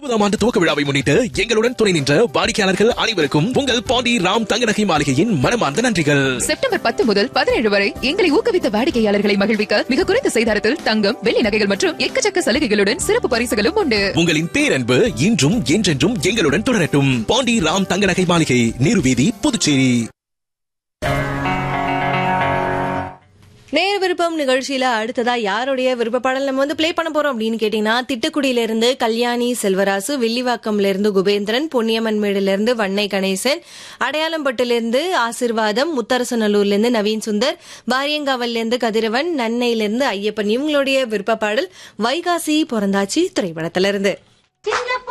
இருபதாம் ஆண்டு துவக்க விழாவை முன்னிட்டு எங்களுடன் துணை நின்ற வாடிக்கையாளர்கள் அனைவருக்கும் உங்கள் பாண்டி ராம் தங்கநகை மாளிகையின் மனமார்ந்த நன்றிகள் செப்டம்பர் பத்து முதல் பதினேழு வரை எங்களை ஊக்குவித்த வாடிக்கையாளர்களை மகிழ்விக்க மிக குறைந்த செய்தாரத்தில் தங்கம் வெள்ளி நகைகள் மற்றும் எக்கச்சக்க சலுகைகளுடன் சிறப்பு பரிசுகளும் உண்டு உங்களின் பேரன்பு இன்றும் என்றென்றும் எங்களுடன் தொடரட்டும் பாண்டி ராம் தங்கநகை மாளிகை நீருவீதி புதுச்சேரி நேர் விருப்பம் நிகழ்ச்சியில அடுத்ததா யாருடைய விருப்ப பாடல் நம்ம வந்து ப்ளே பண்ண போறோம் அப்படின்னு கேட்டீங்கன்னா திட்டக்குடியில இருந்து கல்யாணி செல்வராசு வில்லிவாக்கம்ல இருந்து குபேந்திரன் பொன்னியம்மன் மேடுல இருந்து வண்ணை கணேசன் அடையாளம்பட்டுல இருந்து ஆசிர்வாதம் முத்தரசநல்லூர்ல இருந்து நவீன் சுந்தர் பாரியங்காவல்ல இருந்து கதிரவன் நன்னையில இருந்து ஐயப்பன் இவங்களுடைய விருப்ப பாடல் வைகாசி பிறந்தாச்சி திரைப்படத்துல இருந்து